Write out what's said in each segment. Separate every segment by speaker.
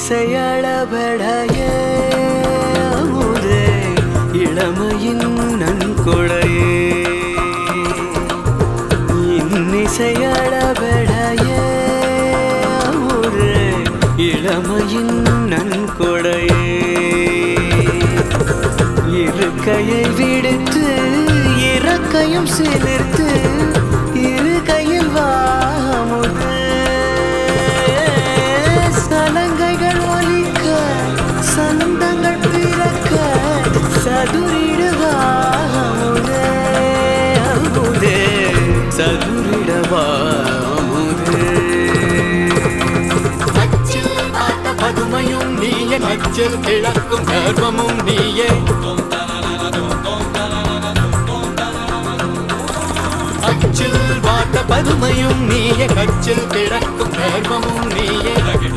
Speaker 1: இன்னிசையளபடைய அமுதே இளமையின் நன்கொடையே இன்னிசையளபடைய அமுதே இளமையின் நன்கொடையே இருக்கையை விடுத்து இறக்கையும் சிலிர்த்து இரு கையில் வாமுது சலங்கைகள் ஒலிக்க சந்தங்கள் பிறக்க சதுரிடுவாமுதே அமுதே சதுரிடவாமுதே
Speaker 2: அச்சில் பார்த்த பதுமையும் நீயே அச்சில் கிழக்கும் கர்வமும் நீயே அச்சில் பார்த்த பதுமையும் நீயே கச்சில் கிழக்கும் கர்வமும் நீயே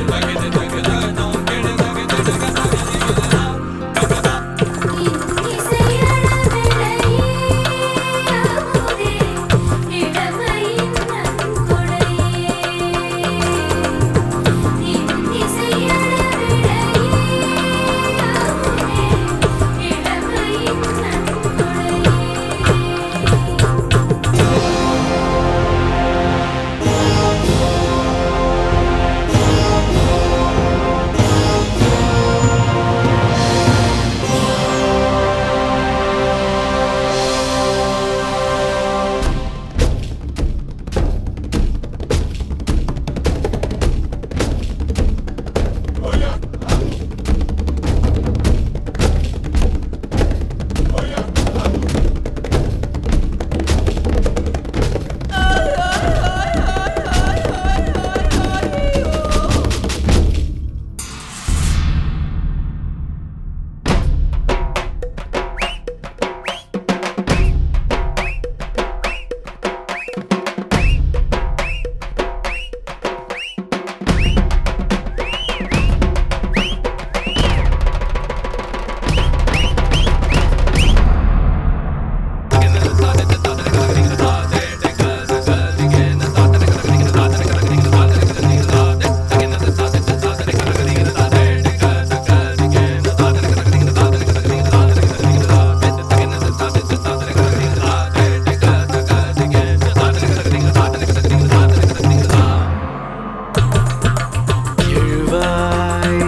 Speaker 1: எழுவாய்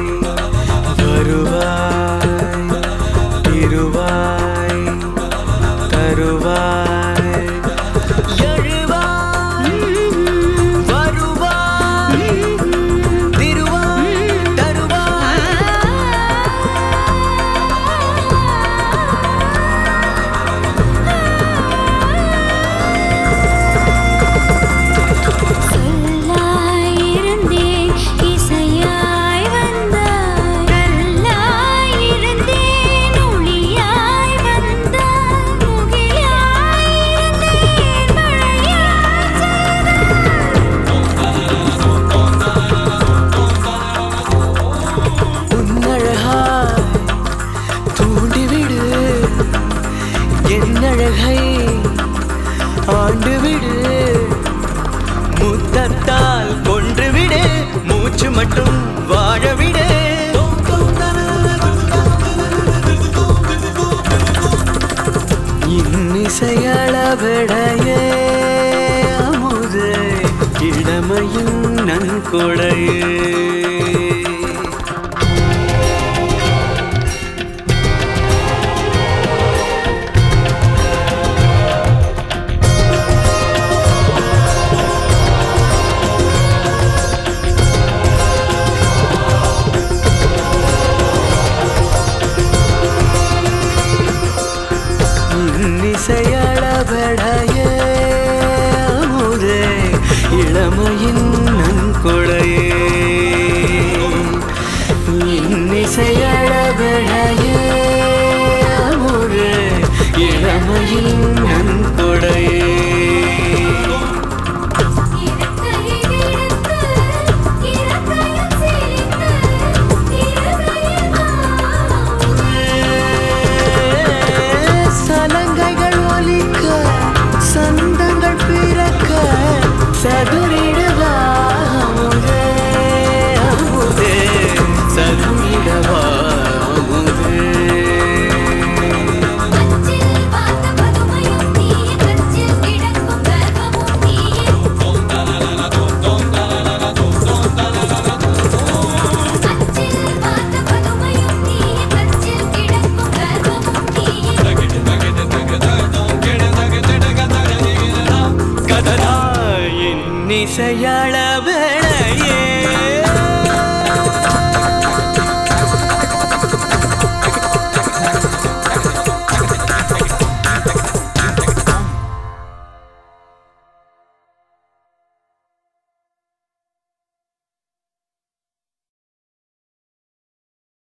Speaker 1: வருவாய் திருவாய் தருவாய் எழுவாய் வருவாய் திருவாய் தருவாய்
Speaker 3: சொல்லாயிருந்தேன் இசையாய் வந்தாய் கல்லாயிருந்தேன் ஒளியாய் வந்தாய் முகிலாயிருந்தேன் மழையாய்
Speaker 1: உன்னழகாய் தூண்டிவிடு என்னழகை ஆண்டுவிடு முத்தத்தால் கொன்றுவிடு மூச்சு மட்டும் வாழவிடு இன்னிசையளபடைய அமுதே இளமையின் நன்கொடையே இன்னிசையளபடைய அமுதே இளமையின் நன்கொடையே இன்னிசையளபடைய அமுதே இளமையின் நன்கொடையே சலங்கைகள் ஒலிக்க சந்தங்கள் பிறக்க சதுரிடுவாமுதே அமுதே கூடவா அமுதே
Speaker 3: அச்சில் பார்த்த பதுமையும் நீயே கச்சில் கிடக்கும் கர்வமும் நீயே அச்சில் பார்த்த பதுமையும் நீயே கச்சில் கிடக்கும் கர்வமும் நீயே
Speaker 1: கதராயின் இசையள வேளையே